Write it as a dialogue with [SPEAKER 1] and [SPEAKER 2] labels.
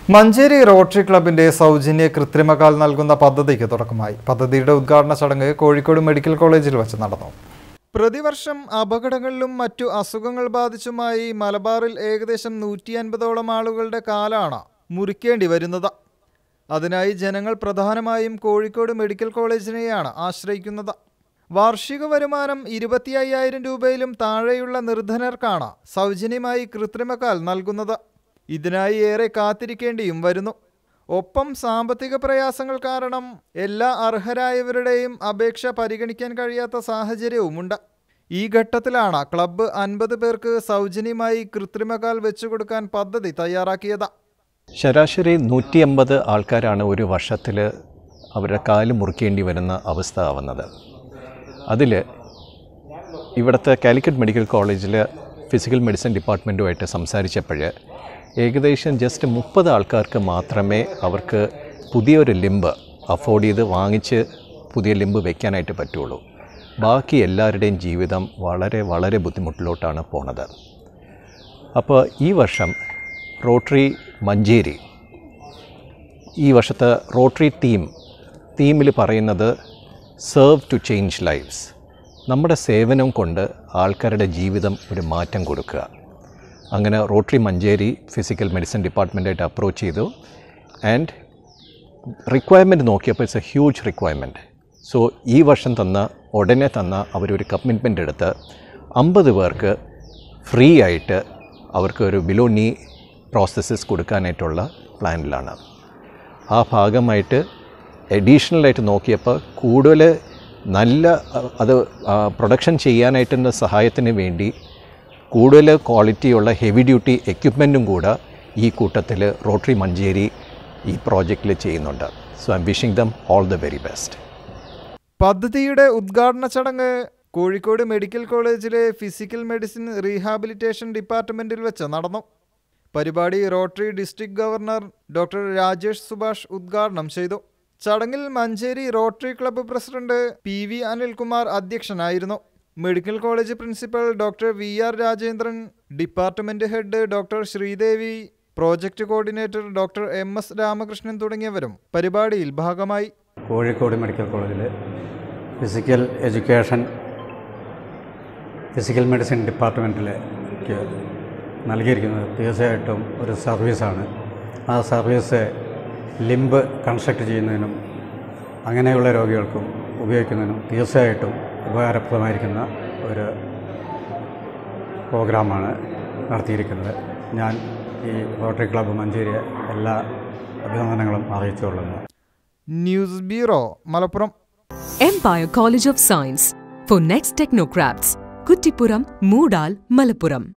[SPEAKER 1] Manjeri rotary ക്ലബിന്റെ സൗജന്യ കൃത്രിമകാൽ നൽകുന്ന പദ്ധതിക്ക് തുടക്കമായി പദ്ധതിയുടെ ഉദ്ഘാടന ചടങ്ങ് കോഴിക്കോട് മെഡിക്കൽ കോളേജിൽ വെച്ച് നടന്നു പ്രതിവർഷം അപകടങ്ങളിലും മറ്റു അസുഖങ്ങൾ ബാധിച്ചുമായി മലബാറിൽ ഏകദേശം നൂറ്റി അൻപതോളം ആളുകളുടെ കാലാണ് മുറിക്കേണ്ടി വരുന്നത് അതിനായി ജനങ്ങൾ പ്രധാനമായും കോഴിക്കോട് മെഡിക്കൽ കോളേജിനെയാണ് ആശ്രയിക്കുന്നത് വാർഷിക വരുമാനം ഇരുപത്തി അയ്യായിരം രൂപയിലും താഴെയുള്ള നിർധനർക്കാണ് സൗജന്യമായി കൃത്രിമകാൽ നൽകുന്നത് ഇതിനായി ഏറെ കാത്തിരിക്കേണ്ടിയും വരുന്നു ഒപ്പം സാമ്പത്തിക പ്രയാസങ്ങൾ കാരണം എല്ലാ അർഹരായവരുടെയും അപേക്ഷ പരിഗണിക്കാൻ കഴിയാത്ത സാഹചര്യവുമുണ്ട് ഈ ഘട്ടത്തിലാണ് ക്ലബ്ബ് അൻപത് പേർക്ക് സൗജന്യമായി കൃത്രിമകാൽ വെച്ചുകൊടുക്കാൻ പദ്ധതി തയ്യാറാക്കിയത്
[SPEAKER 2] ശരാശരി നൂറ്റി അമ്പത് ആൾക്കാരാണ് ഒരു വർഷത്തിൽ അവരുടെ കാല് മുറിക്കേണ്ടി വരുന്ന അവസ്ഥ ആവുന്നത് അതിൽ ഇവിടുത്തെ കാലിക്കറ്റ് മെഡിക്കൽ കോളേജിൽ ഫിസിക്കൽ മെഡിസിൻ ഡിപ്പാർട്ട്മെൻറ്റുമായിട്ട് സംസാരിച്ചപ്പോൾ ഏകദേശം ജസ്റ്റ് മുപ്പത് ആൾക്കാർക്ക് മാത്രമേ അവർക്ക് പുതിയൊരു ലിമ്പ് അഫോർഡ് ചെയ്ത് വാങ്ങിച്ച് പുതിയ ലിമ്പ് വെക്കാനായിട്ട് പറ്റുള്ളൂ ബാക്കി എല്ലാവരുടെയും ജീവിതം വളരെ വളരെ ബുദ്ധിമുട്ടിലോട്ടാണ് പോണത് അപ്പോൾ ഈ വർഷം റോട്ടറി മഞ്ചേരി ഈ വർഷത്തെ റോട്ടറി ടീം തീമിൽ പറയുന്നത് സെർവ് ടു ചേഞ്ച് ലൈഫ്സ് നമ്മുടെ സേവനം കൊണ്ട് ആൾക്കാരുടെ ജീവിതം ഒരു മാറ്റം കൊടുക്കുക അങ്ങനെ റോട്ടറി മഞ്ചേരി ഫിസിക്കൽ മെഡിസിൻ ഡിപ്പാർട്ട്മെൻറ്റായിട്ട് അപ്രോച്ച് ചെയ്തു ആൻഡ് റിക്വയർമെൻറ്റ് നോക്കിയപ്പോൾ it's a huge requirement so ഈ വർഷം തന്ന ഉടനെ തന്ന അവരൊരു കമ്മിറ്റ്മെൻ്റ് എടുത്ത് അമ്പത് പേർക്ക് ഫ്രീ ആയിട്ട് അവർക്ക് ഒരു ബിലോ നീ പ്രോസസ്സസ് കൊടുക്കാനായിട്ടുള്ള പ്ലാനിലാണ് ആ ഭാഗമായിട്ട് അഡീഷണലായിട്ട് നോക്കിയപ്പോൾ കൂടുതൽ നല്ല അ- അത് പ്രൊഡക്ഷൻ ചെയ്യാനായിട്ടുള്ള സഹായത്തിന് വേണ്ടി കൂടുതൽ ക്വാളിറ്റിയുള്ള ഹെവി ഡ്യൂട്ടി എക്യുപ്മെൻറ്റും കൂടെ ഈ കൂട്ടത്തിൽ റോട്ടറി മഞ്ചേരി ഈ പ്രോജക്റ്റിൽ ചെയ്യുന്നുണ്ട് so I'm wishing them all the very best
[SPEAKER 1] പദ്ധതിയുടെ ഉദ്ഘാടന ചടങ്ങ് കോഴിക്കോട് മെഡിക്കൽ കോളേജിലെ ഫിസിക്കൽ മെഡിസിൻ റീഹാബിലിറ്റേഷൻ ഡിപ്പാർട്ട്മെന്റിൽ വെച്ച് നടന്നു പരിപാടി rotary district governor doctor Rajesh Subhash ഉദ്ഘാടനം ചെയ്തു ചടങ്ങിൽ Manjeri rotary club president P V Anilkumar അധ്യക്ഷനായിരുന്നു medical college principal doctor V R Rajendran department head doctor Sreedevi project coordinator doctor M S Ramakrishnan തുടങ്ങിയവരും പരിപാടിയിൽ ഭാഗമായി
[SPEAKER 3] കോഴിക്കോട് മെഡിക്കൽ കോളേജിൽ ഫിസിക്കൽ എഡ്യൂക്കേഷൻ ഫിസിക്കൽ മെഡിസിൻ ഡിപ്പാർട്ട്മെൻറ്റിലേക്ക് നൽകിയിരിക്കുന്നത് തീർച്ചയായിട്ടും ഒരു സർവീസാണ് ആ സർവീസ് ലിംബ് കൺസ്ട്രക്ട് ചെയ്യുന്നതിനും അങ്ങനെയുള്ള രോഗികൾക്കും ഉപയോഗിക്കുന്നതിനും തീർച്ചയായിട്ടും ഉപകാരപ്രദമായിരിക്കുന്ന ഒരു പ്രോഗ്രാമാണ് നടത്തിയിരിക്കുന്നത് ഞാൻ ഈ റോട്ടറി ക്ലബ്ബ് മഞ്ചേരിയെ എല്ലാ അഭിനന്ദനങ്ങളും അറിയിച്ചുകൊള്ളുന്നു
[SPEAKER 1] news bureau Malappuram
[SPEAKER 4] Empire College of Science for next technocrats. Kuttipuram, Moodal, Malappuram.